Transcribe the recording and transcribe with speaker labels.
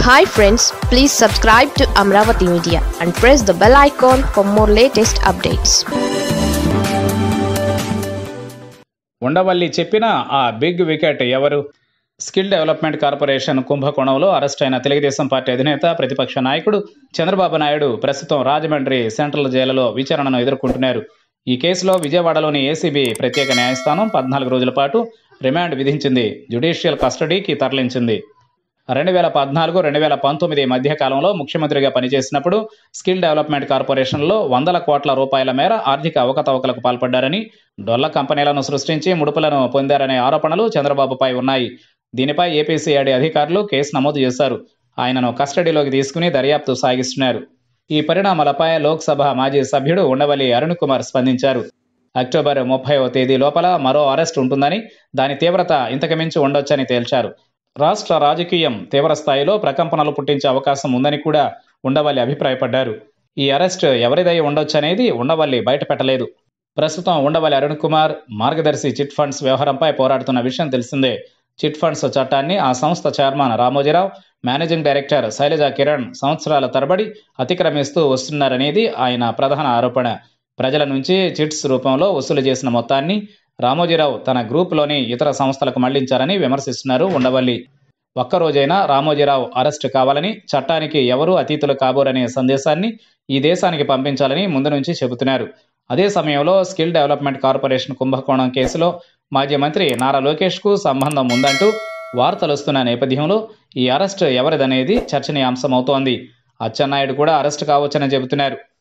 Speaker 1: hi friends please subscribe to Amaravati media and press the bell icon for more latest updates
Speaker 2: Undavalli చెప్పిన ఆ big wicket ఎవరు skill development corporation కుంభకోణంలో arrest అయిన Telugu Desam party అధినేత ప్రతిపక్ష నాయకుడు చంద్రబాబు నాయుడు ప్రస్తుతం రాజమండ్రి సెంట్రల్ జైలులో విచారణను ఎదుర్కొంటున్నారు ఈ కేసులో విజయవాడలోని ఏసీబీ ప్రత్యేక న్యాయస్థానం పద్నాలుగు రోజుల పాటు రిమాండ్ విధించింది జ్యుడిషియల్ కస్టడీకి తరలించింది రెండు వేల పద్నాలుగు రెండు వేల పంతొమ్మిది మధ్య కాలంలో ముఖ్యమంత్రిగా పనిచేసినప్పుడు స్కిల్ డెవలప్మెంట్ కార్పొరేషన్లో వందల కోట్ల రూపాయల మేర ఆర్థిక అవకతవకలకు పాల్పడ్డారని డొల్ల కంపెనీలను సృష్టించి ముడుపులను పొందారనే ఆరోపణలు చంద్రబాబుపై ఉన్నాయి దీనిపై ఏపీసీఐడి అధికారులు కేసు నమోదు చేశారు ఆయనను కస్టడీలోకి తీసుకుని దర్యాప్తు సాగిస్తున్నారు ఈ పరిణామాలపై లోక్సభ మాజీ సభ్యుడు ఉండవల్లి అరుణ్ కుమార్ స్పందించారు అక్టోబర్ ముప్పైవ తేదీ లోపల మరో అరెస్ట్ ఉంటుందని దాని తీవ్రత ఇంతకు మించి ఉండొచ్చని తేల్చారు రాష్ట్ర రాజకీయం తీవ్ర స్థాయిలో ప్రకంపనలు పుట్టించే అవకాశం ఉందని కూడా ఉండవల్లి అభిప్రాయపడ్డారు ఈ అరెస్ట్ ఎవరిదై ఉండొచ్చనేది ఉండవల్లి బయటపెట్టలేదు ప్రస్తుతం ఉండవల్లి అరుణ్ కుమార్ మార్గదర్శి చిట్ ఫండ్స్ వ్యవహారంపై పోరాడుతున్న విషయం తెలిసిందే చిట్ ఫండ్స్ చట్టాన్ని ఆ సంస్థ chairman Ramoji Rao managing director Sailaja Kiran సంవత్సరాల తరబడి అతిక్రమిస్తూ వస్తున్నారనేది ఆయన ప్రధాన ఆరోపణ ప్రజల నుంచి చిట్స్ రూపంలో వసూలు చేసిన మొత్తాన్ని రామోజీరావు తన గ్రూపులోని ఇతర సంస్థలకు మళ్లించారని విమర్శిస్తున్నారు ఉండవల్లి ఒక్కరోజైనా రామోజీరావు అరెస్టు కావాలని చట్టానికి ఎవరూ అతీతులు కాబోరనే సందేశాన్ని ఈ దేశానికి పంపించాలని ముందు నుంచి చెబుతున్నారు అదే సమయంలో స్కిల్ డెవలప్మెంట్ కార్పొరేషన్ కుంభకోణం కేసులో మాజీ మంత్రి నారా లోకేష్కు సంబంధం ఉందంటూ వార్తలు వస్తున్న నేపథ్యంలో ఈ అరెస్టు ఎవరిదనేది చర్చనీయాంశమవుతోంది అచ్చెన్నాయుడు కూడా అరెస్టు కావచ్చని చెబుతున్నారు